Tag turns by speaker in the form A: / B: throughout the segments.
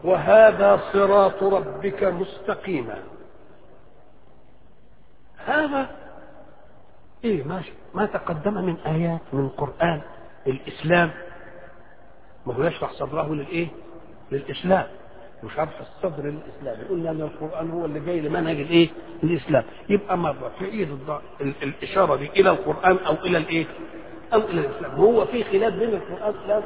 A: وهذا صراط ربك مستقيما هذا ايه ماشي ما تقدم من ايات من قران الاسلام ما هو يشرح صدره للايه للاسلام وشرح الصدر للاسلام قلنا ان القران هو اللي جاي لمنهج الايه الاسلام يبقى مره تعيد الض- ال- الاشاره دي الى القران او الى الايه او الى الاسلام هو في خلاف بين القران والاسلام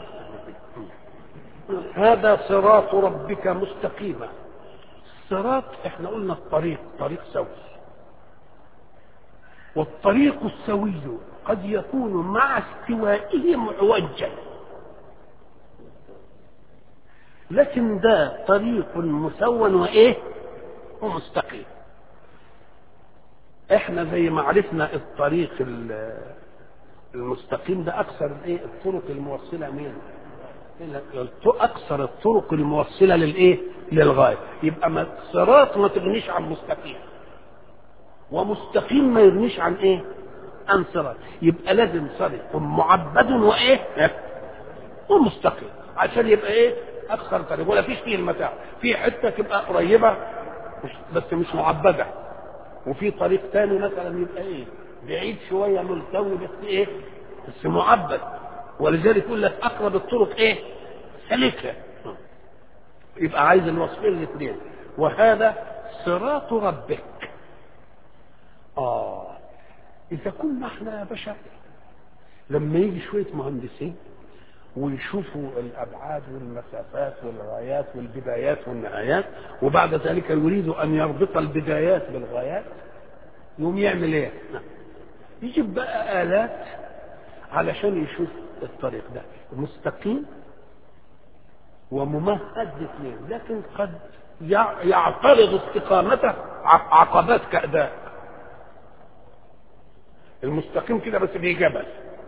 A: هذا صراط ربك مستقيما الصراط احنا قلنا الطريق طريق سوي والطريق السوي قد يكون مع استوائه معوجا لكن ده طريق مسون وايه ومستقيم احنا زي ما عرفنا الطريق ال- المستقيم ده اكثر الايه الطرق الموصله مين إلى- اكثر الطرق الموصله للايه للغايه يبقى ما صراط ما تغنيش عن مستقيم ومستقيم ما يغنيش عن ايه عن صراط يبقى لازم صريح معبد وايه ومستقيم عشان يبقى ايه اكثر طريق ولا فيش فيه المتاع في حته تبقى قريبه مش بس مش معبده وفي طريق تاني مثلا يبقى ايه بعيد شويه ملتوي بس ايه بس معبد ولذلك يقول لك اقرب الطرق ايه سلكه يبقى عايز الوصفين الاثنين وهذا صراط ربك اه اذا كنا احنا يا باشا لما يجي شويه مهندسين ويشوفوا الابعاد والمسافات والغايات والبدايات والنهايات وبعد ذلك يريد ان يربط البدايات بالغايات يقوم يعمل ايه؟ يجيب بقى الات علشان يشوف الطريق ده مستقيم وممهد لاثنين لكن قد يع- يعترض استقامته ع- عقبات كأداء المستقيم كده بس فيه جبل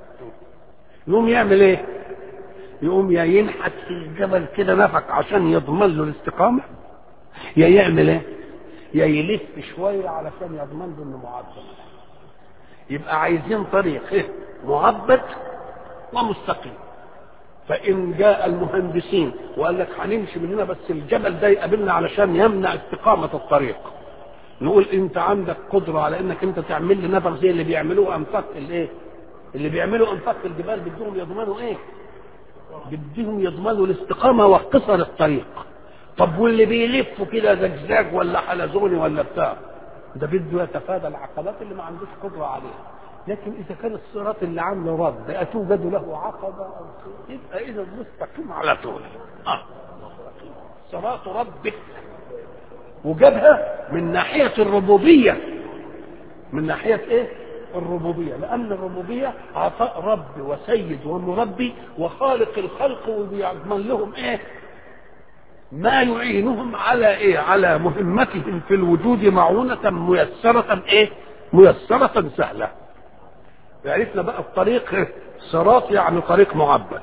A: يقوم يعمل ايه يقوم يا ينحت في الجبل كده نفق عشان يضمن له الاستقامه يا يعمل ايه يا يلف شويه علشان يضمن له انه معبد يبقى عايزين طريق إيه؟ معبد ومستقيم فان جاء المهندسين وقال لك هنمشي من هنا بس الجبل ده يقابلنا علشان يمنع استقامه الطريق نقول انت عندك قدره على انك انت تعمل لي نفق زي اللي بيعملوه انفاق الايه اللي بيعملوا انفاق الجبال بدهم يضمنوا ايه بدهم يضمنوا الاستقامه وقصر الطريق طب واللي بيلفوا كده زجزاج ولا حلزوني ولا بتاع ده بده يتفادى العقبات اللي ما عندوش قدره عليها لكن اذا كان الصراط اللي عامله رد اتوجد له عقبه او شيء يبقى اذا مستقيم على طول آه. صراط ربك وجابها من ناحيه الربوبيه من ناحيه ايه الربوبيه لان الربوبيه عطاء رب وسيد ومربي وخالق الخلق وبيضمن لهم ايه ما يعينهم على ايه على مهمتهم في الوجود معونة ميسرة ايه ميسرة سهلة عرفنا بقى الطريق صراط يعني طريق معبد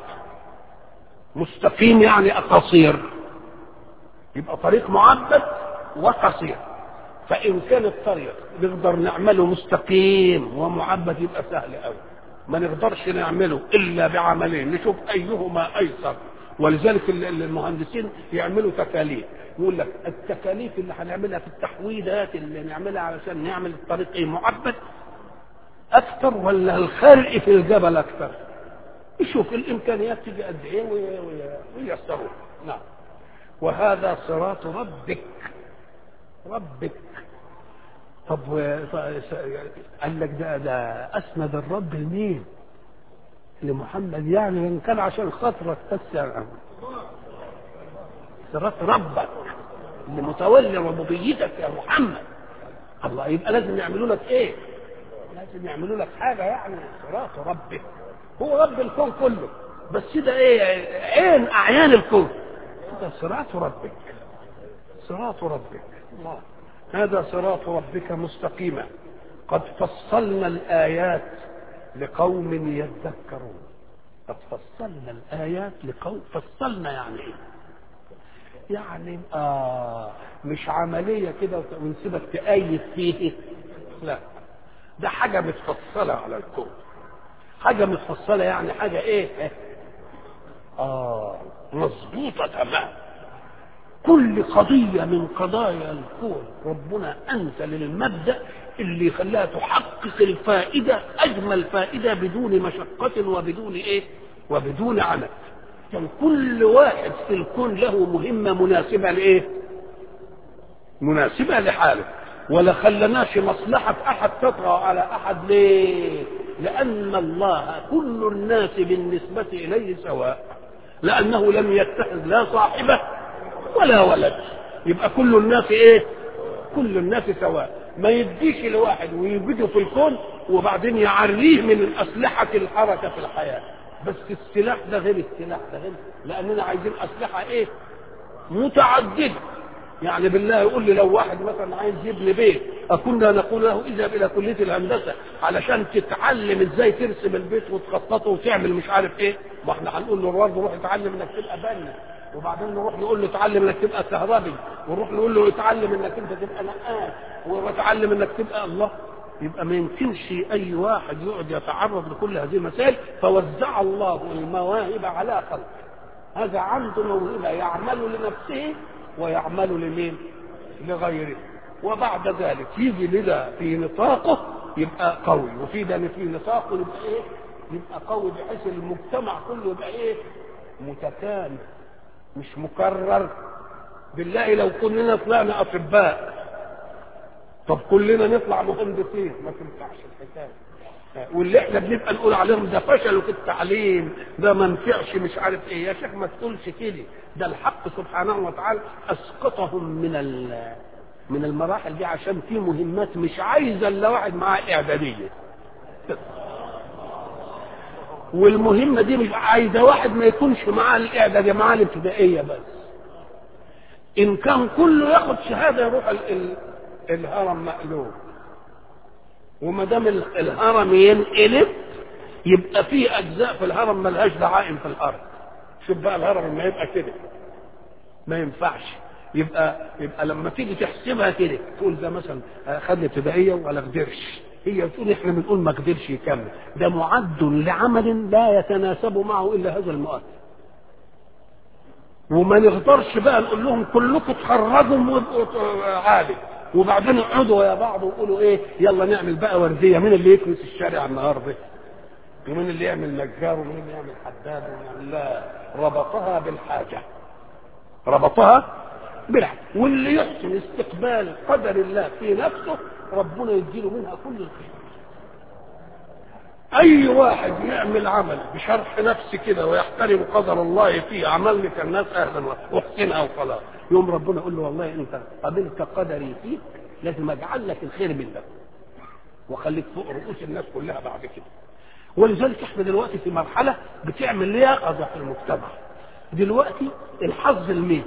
A: مستقيم يعني قصير يبقى طريق معبد وقصير فان كان الطريق نقدر نعمله مستقيم ومعبد يبقى سهل قوي ما نقدرش نعمله الا بعملين نشوف ايهما ايسر ولذلك ال- ال- المهندسين يعملوا تكاليف يقول لك التكاليف اللي هنعملها في التحويدات اللي نعملها علشان نعمل الطريق ايه معبد اكثر ولا الخرق في الجبل اكثر يشوف الامكانيات تيجي قد ايه وي- وي- وييسروها نعم وهذا صراط ربك ربك طب و- ط- س- قال لك ده ده اسند الرب لمين؟ لمحمد يعني ان كان عشان خاطرك بس يعني صراط ربك اللي متولي ربوبيتك يا محمد الله يبقى لازم يعملوا لك ايه؟ لازم يعملوا لك حاجه يعني صراط ربك هو رب الكون كله بس ده ايه عين اعيان الكون ده صراط ربك صراط ربك الله هذا صراط ربك مستقيما قد فصلنا الآيات لقوم يذكرون قد فصلنا الآيات لقوم فصلنا يعني ايه يعني آه مش عملية كده ونسيبك تأيد فيه لا ده حاجة متفصلة على الكون حاجة متفصلة يعني حاجة ايه اه مظبوطة تمام كل قضية من قضايا الكون ربنا أنزل المبدأ اللي خلاها تحقق الفائدة أجمل فائدة بدون مشقة وبدون إيه؟ وبدون عمل. كان كل واحد في الكون له مهمة مناسبة لإيه؟ مناسبة لحاله ولا خلناش مصلحة أحد تطغى على أحد ليه؟ لأن الله كل الناس بالنسبة إليه سواء لأنه لم يتخذ لا صاحبة ولا ولد يبقى كل الناس إيه؟ كل الناس سواء ما يديش لواحد ويوجده في الكون وبعدين يعريه من أسلحة الحركة في الحياة بس السلاح ده غير السلاح ده غير لأننا عايزين أسلحة إيه؟ متعددة يعني بالله يقول لي لو واحد مثلا عايز يبني بيت أكنا نقول له اذهب إلى كلية الهندسة علشان تتعلم ازاي ترسم البيت وتخططه وتعمل مش عارف ايه ما احنا هنقول له برضه روح اتعلم انك تبقى بنا وبعدين نروح نقول له اتعلم انك تبقى كهربي ونروح نقول له اتعلم انك انت تبقى نقاش واتعلم انك تبقى الله يبقى ما يمكنش اي واحد يقعد يتعرض لكل هذه المسائل فوزع الله المواهب على خلق هذا عنده موهبه يعمل لنفسه ويعمل لمين لغيره وبعد ذلك يجي لده في نطاقه يبقى قوي وفي ده في نطاقه يبقى ايه يبقى قوي بحيث المجتمع كله يبقى ايه متكامل مش مكرر بالله لو كلنا طلعنا اطباء طب كلنا نطلع مهندسين ما تنفعش الحكايه واللي احنا بنبقى نقول عليهم ده فشلوا في التعليم ده ما نفعش مش عارف ايه يا شيخ ما تقولش كده ده الحق سبحانه وتعالى اسقطهم من من المراحل دي عشان في مهمات مش عايزه الا واحد معاه اعداديه والمهمه دي مش عايزه واحد ما يكونش معاه الاعداديه معاه الابتدائيه بس ان كان كله ياخد شهاده يروح ال ال الهرم مقلوب وما دام الهرم ينقلب يبقى في اجزاء في الهرم ملهاش دعائم في الارض شوف بقى الهرم لما يبقى كده ما ينفعش يبقى يبقى لما تيجي تحسبها كده تقول ده مثلا خد ابتدائيه ولا قدرش هي بتقول احنا بنقول ما قدرش يكمل ده معد لعمل لا يتناسب معه الا هذا المؤهل وما نقدرش بقى نقول لهم كلكم تخرجوا وابقوا عالي وبعدين اقعدوا يا بعض وقولوا ايه يلا نعمل بقى ورديه مين اللي يكنس الشارع النهارده ومين اللي يعمل نجار ومين اللي يعمل حداد ومين لا ربطها بالحاجه ربطها بالحاجه واللي يحسن استقبال قدر الله في نفسه ربنا يديله منها كل الخير اي واحد يعمل عمل بشرح نفسه كده ويحترم قدر الله فيه عمل لك الناس اهلا واحسنها وخلاص يوم ربنا يقول له والله انت قبلت قدري فيك لازم اجعل لك الخير منك واخليك فوق رؤوس الناس كلها بعد كده ولذلك احنا دلوقتي في مرحله بتعمل لياقظه في المجتمع دلوقتي الحظ لمين؟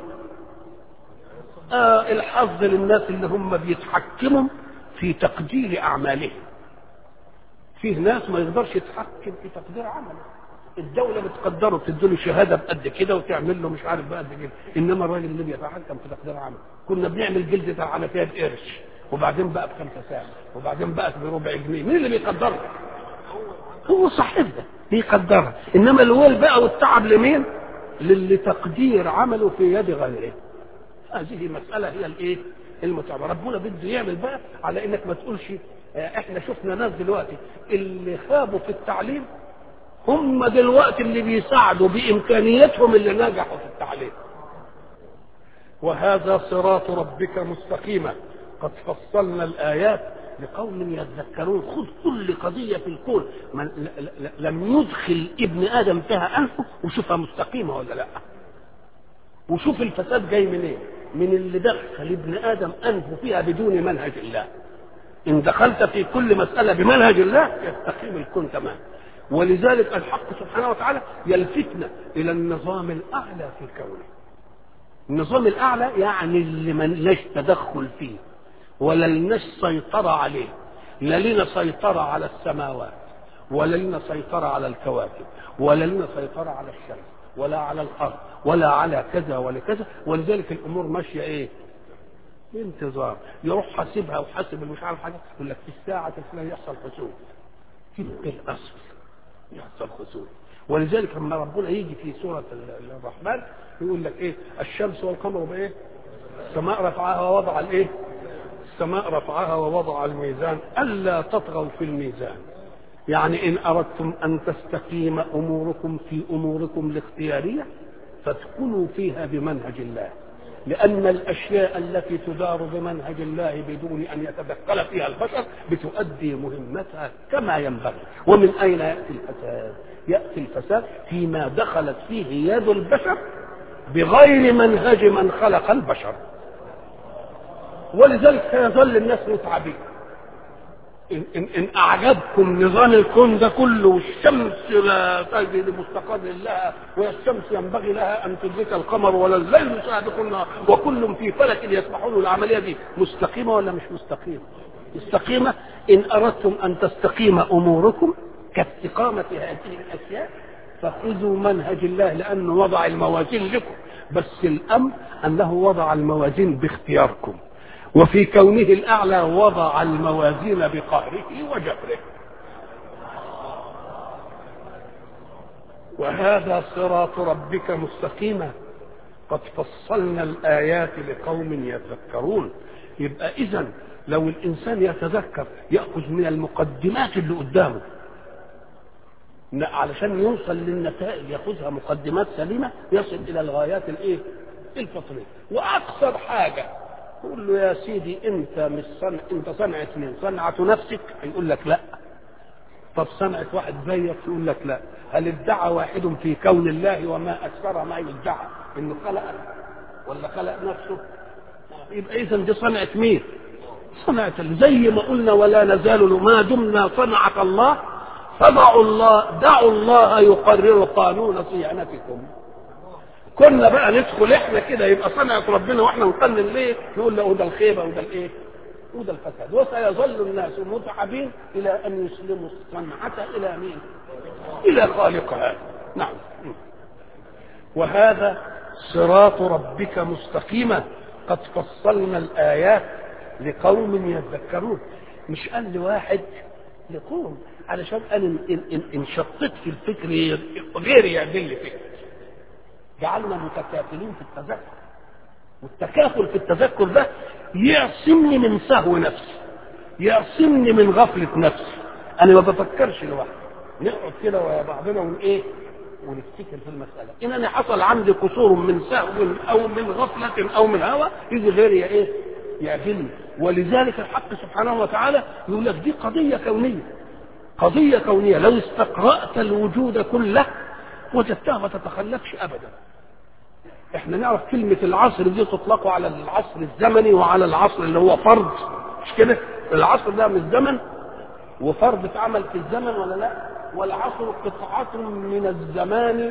A: آه الحظ للناس اللي هم بيتحكموا في تقدير اعمالهم فيه ناس ما يقدرش يتحكم في تقدير عمله الدولة بتقدره بتديله شهادة بقد كده وتعمل له مش عارف بقد كده إنما الراجل اللي بيتحكم في تقدير عمله كنا بنعمل جلدة العنفية بقرش وبعدين بقى بخمسة ساعة وبعدين بقى بربع جنيه مين اللي بيقدرها؟ هو صاحبها بيقدرها إنما الويل بقى والتعب لمين؟ للي تقدير عمله في يد غيره هذه مسألة هي الإيه؟ المتعبة ربنا بده يعمل بقى على إنك ما تقولش احنا شفنا ناس دلوقتي اللي خابوا في التعليم هم دلوقتي اللي بيساعدوا بامكانياتهم اللي نجحوا في التعليم وهذا صراط ربك مستقيما قد فصلنا الايات لقوم يذكرون خذ كل قضيه في الكون من لم يدخل ابن ادم فيها انفه وشوفها مستقيمه ولا لا وشوف الفساد جاي منين إيه؟ من اللي دخل ابن ادم انفه فيها بدون منهج الله إن دخلت في كل مسألة بمنهج الله يستقيم الكون تمام ولذلك الحق سبحانه وتعالى يلفتنا إلى النظام الأعلى في كونه النظام الأعلى يعني اللي ما لناش تدخل فيه ولا لناش سيطرة عليه لا لنا سيطرة على السماوات ولا لنا سيطرة على الكواكب ولا لنا سيطرة على الشمس ولا على الأرض ولا على كذا ولا كذا ولذلك الأمور ماشية إيه بانتظار يروح حاسبها وحاسب مش عارف حاجه يقول لك في الساعه الفلانيه يحصل خسوف في الاصل يحصل خسوف ولذلك لما ربنا يجي في سورة الرحمن يقول لك ايه الشمس والقمر بايه السماء رفعها ووضع الايه السماء رفعها ووضع الميزان ألا تطغوا في الميزان يعني إن أردتم أن تستقيم أموركم في أموركم الاختيارية فادخلوا فيها بمنهج الله لأن الأشياء التي تدار بمنهج الله بدون أن يتدخل فيها البشر بتؤدي مهمتها كما ينبغي ومن أين يأتي الفساد يأتي الفساد فيما دخلت فيه يد البشر بغير منهج من خلق البشر ولذلك سيظل الناس متعبين إن, إن, إن أعجبكم نظام الكون ده كله والشمس لا تجد مستقر لها والشمس ينبغي لها أن تدرك القمر ولا الليل سابق النهار وكل في فلك يسبحون العملية دي مستقيمة ولا مش مستقيمة؟ مستقيمة إن أردتم أن تستقيم أموركم كاستقامة هذه الأشياء فخذوا منهج الله لأنه وضع الموازين لكم بس الأمر أنه وضع الموازين باختياركم وفي كونه الأعلى وضع الموازين بقهره وجبره وهذا صراط ربك مستقيما قد فصلنا الآيات لقوم يتذكرون يبقى إذا لو الإنسان يتذكر يأخذ من المقدمات اللي قدامه علشان يوصل للنتائج ياخذها مقدمات سليمة يصل إلى الغايات الإيه؟ الفطرية وأقصر حاجة تقول له يا سيدي انت مش صنع انت صنعة مين؟ صنعة نفسك؟ هيقول لك لا. طب صنعة واحد زيك يقول لك لا. هل ادعى واحد في كون الله وما اكثر ما يدعى انه خلق ولا خلق نفسه؟ يبقى اذا دي صنعة مين؟ صنعة زي ما قلنا ولا نزال ما دمنا صنعة الله فدعوا الله دعوا الله يقرر قانون صيانتكم. كنا بقى ندخل احنا كده يبقى صنعة ربنا واحنا نقنن ليه؟ نقول له ده الخيبه وده الايه؟ وده الفساد وسيظل الناس متعبين الى ان يسلموا الصنعة الى مين؟ الى خالقها نعم وهذا صراط ربك مستقيما قد فصلنا الايات لقوم يذكرون مش قال لواحد لقوم علشان انا ان, إن, إن شطيت في الفكر غير يعدل فكر جعلنا متكافلين في التذكر والتكافل في التذكر ده يعصمني من سهو نفسي يعصمني من غفلة نفسي أنا ما بفكرش لوحدي نقعد كده ويا بعضنا ون إيه ونفتكر في المسألة إن أنا حصل عندي قصور من سهو أو من غفلة أو من هوى يجي غيري إيه يعجلني ولذلك الحق سبحانه وتعالى يقول لك دي قضية كونية قضية كونية لو استقرأت الوجود كله وجدتها ما تتخلفش ابدا احنا نعرف كلمة العصر دي تطلق على العصر الزمني وعلى العصر اللي هو فرض مش كده العصر ده مش زمن وفرض اتعمل في الزمن ولا لا والعصر قطعة من الزمان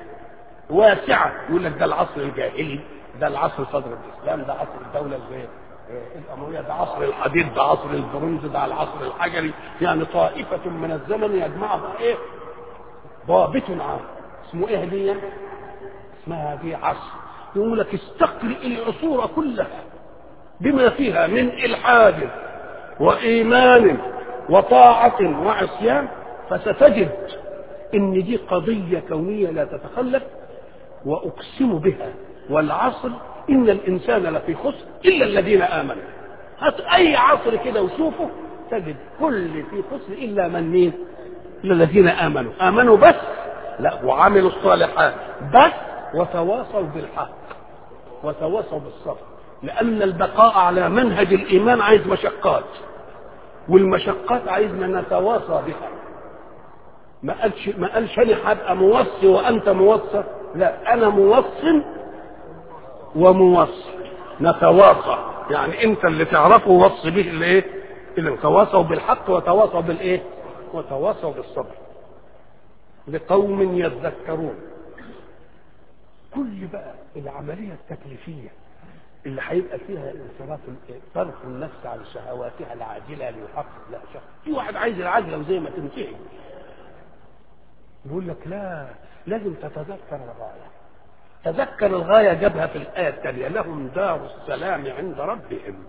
A: واسعة يقول لك ده العصر الجاهلي ده العصر صدر الاسلام ده عصر الدولة الأموية ده عصر الحديد ده عصر البرونز ده العصر الحجري يعني طائفة من الزمن يجمعها ايه ضابط عام اسمه ايه دي اسمها دي عصر يقول لك استقرئ العصور كلها بما فيها من الحاد وايمان وطاعه وعصيان فستجد ان دي قضيه كونيه لا تتخلف واقسم بها والعصر ان الانسان لفي خسر الا الذين امنوا هات اي عصر كده وشوفه تجد كل في خسر الا من مين الا الذين امنوا امنوا بس لا وعملوا الصالحات بس وتواصوا بالحق وتواصوا بالصبر لان البقاء على منهج الايمان عايز مشقات والمشقات عايزنا نتواصى بها ما قالش ما قالش انا هبقى موصي وانت موصى لا انا موصي وموصي نتواصى يعني انت اللي تعرفه وصي به الايه اللي تواصوا بالحق وتواصوا بالايه وتواصوا بالصبر لقوم يذكرون كل بقى العمليه التكليفيه اللي هيبقى فيها انصراف صرف النفس عن شهواتها العاجله ليحقق لا شهوة في واحد عايز العاجله وزي ما تنتهي يقول لك لا لازم تتذكر الغايه تذكر الغايه جابها في الايه التاليه لهم دار السلام عند ربهم